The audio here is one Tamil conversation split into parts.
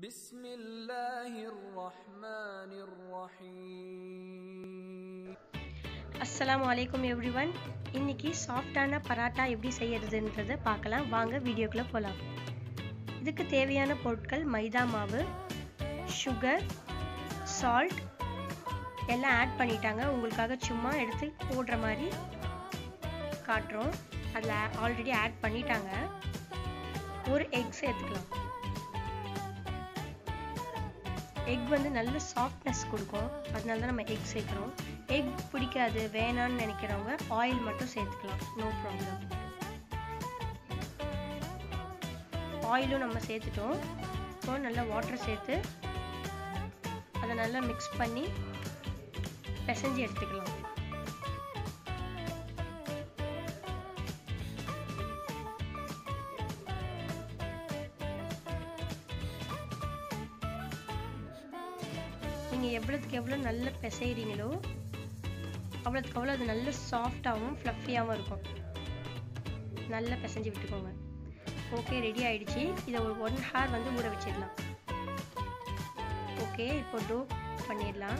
بسم الله الرحمن الرحيم அஸ்ஸலாமு அலைக்கும் எவ்ரிவன் இன்னைக்கு சாஃப்டான பராட்டா எப்படி செய்யறதுன்றதை பார்க்கலாம் வாங்க வீடியோக்குள்ளே போகலாம் இதுக்கு தேவையான பொருட்கள் மைதா மாவு சுகர் சால்ட் எல்லாம் ஆட் பண்ணிட்டாங்க உங்களுக்காக சும்மா எடுத்து போடுற மாதிரி காட்டுறோம் அதில் ஆல்ரெடி ஆட் பண்ணிட்டாங்க ஒரு எக் சேர்த்துக்கலாம் எக் வந்து நல்ல சாஃப்ட்னஸ் கொடுக்கும் அதனால தான் நம்ம எக் சேர்க்குறோம் எக் பிடிக்காது வேணான்னு நினைக்கிறவங்க ஆயில் மட்டும் சேர்த்துக்கலாம் நோ ப்ராப்ளம் ஆயிலும் நம்ம சேர்த்துட்டோம் இப்போ நல்லா வாட்டர் சேர்த்து அதை நல்லா மிக்ஸ் பண்ணி பிசைஞ்சு எடுத்துக்கலாம் நீங்கள் எவ்வளோத்துக்கு எவ்வளோ நல்ல பிசைகிறீங்களோ அவ்வளோத்துக்கு அவ்வளோ அது நல்ல சாஃப்டாகவும் ஃப்ளஃபியாகவும் இருக்கும் நல்லா பிசைஞ்சு விட்டுக்கோங்க ஓகே ரெடி ஆயிடுச்சு இதை ஒரு ஒன் ஹார் வந்து ஊற வச்சிடலாம் ஓகே இப்போ டோ பண்ணிடலாம்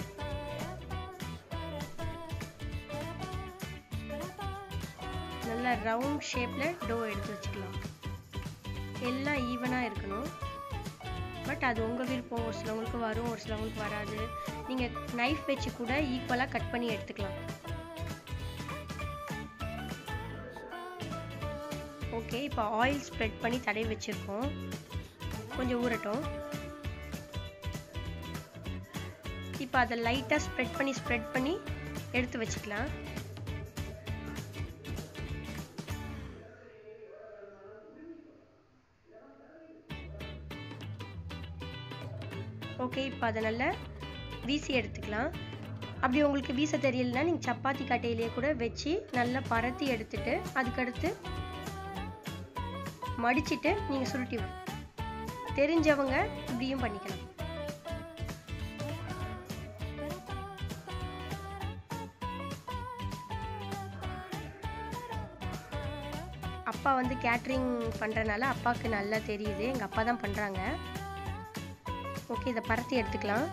நல்லா ரவுண்ட் ஷேப்பில் டோ எடுத்து வச்சுக்கலாம் எல்லாம் ஈவனாக இருக்கணும் பட் அது உங்கள் விருப்பம் ஒரு சிலவங்களுக்கு வரும் ஒரு சிலவங்களுக்கு வராது நீங்கள் நைஃப் வச்சு கூட ஈக்குவலாக கட் பண்ணி எடுத்துக்கலாம் ஓகே இப்போ ஆயில் ஸ்ப்ரெட் பண்ணி தடவி வச்சுருக்கோம் கொஞ்சம் ஊறட்டும் இப்போ அதை லைட்டாக ஸ்ப்ரெட் பண்ணி ஸ்ப்ரெட் பண்ணி எடுத்து வச்சுக்கலாம் ஓகே இப்போ அதை நல்லா வீசி எடுத்துக்கலாம் அப்படி உங்களுக்கு வீச தெரியலனா நீங்கள் சப்பாத்தி கட்டையிலேயே கூட வச்சு நல்லா பரத்தி எடுத்துட்டு அதுக்கடுத்து மடிச்சிட்டு நீங்கள் சுருட்டி தெரிஞ்சவங்க இப்படியும் பண்ணிக்கலாம் அப்பா வந்து கேட்ரிங் பண்ணுறனால அப்பாவுக்கு நல்லா தெரியுது எங்கள் அப்பா தான் பண்ணுறாங்க ஓகே இதை பரத்தி எடுத்துக்கலாம்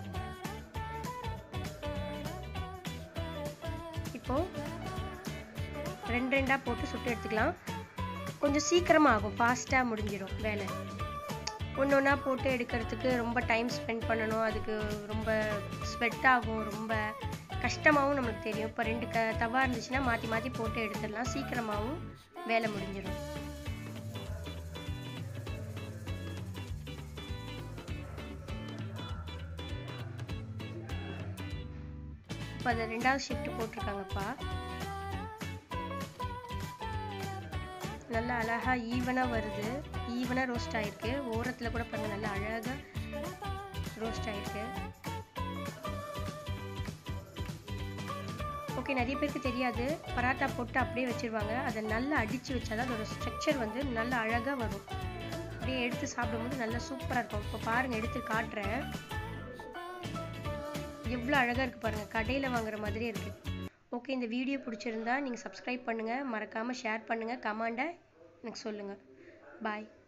இப்போ ரெண்டு ரெண்டாக போட்டு சுட்டு எடுத்துக்கலாம் கொஞ்சம் சீக்கிரமாக ஆகும் ஃபாஸ்ட்டாக முடிஞ்சிடும் வேலை ஒன்று ஒன்றா போட்டு எடுக்கிறதுக்கு ரொம்ப டைம் ஸ்பெண்ட் பண்ணணும் அதுக்கு ரொம்ப ஸ்வெட் ஆகும் ரொம்ப கஷ்டமாகவும் நம்மளுக்கு தெரியும் இப்போ ரெண்டு க தவா இருந்துச்சுன்னா மாற்றி மாற்றி போட்டு எடுத்துடலாம் சீக்கிரமாகவும் வேலை முடிஞ்சிடும் இப்போ அதை ரெண்டாவது ஷிஃப்ட் போட்டிருக்காங்கப்பா நல்லா அழகாக ஈவனாக வருது ஈவனாக ரோஸ்ட் ஆகிருக்கு ஓரத்தில் கூட பாருங்கள் நல்லா அழகாக ரோஸ்ட் ஆகிருக்கு ஓகே நிறைய பேருக்கு தெரியாது பராட்டா போட்டு அப்படியே வச்சுருவாங்க அதை நல்லா அடித்து வச்சாதான் அதோட ஸ்ட்ரக்சர் வந்து நல்லா அழகாக வரும் அப்படியே எடுத்து சாப்பிடும்போது நல்லா சூப்பராக இருக்கும் இப்போ பாருங்கள் எடுத்து காட்டுறேன் எவ்வளோ அழகாக இருக்குது பாருங்கள் கடையில் வாங்குற மாதிரியே இருக்குது ஓகே இந்த வீடியோ பிடிச்சிருந்தா நீங்கள் சப்ஸ்கிரைப் பண்ணுங்கள் மறக்காமல் ஷேர் பண்ணுங்கள் கமெண்டை எனக்கு சொல்லுங்கள் பாய்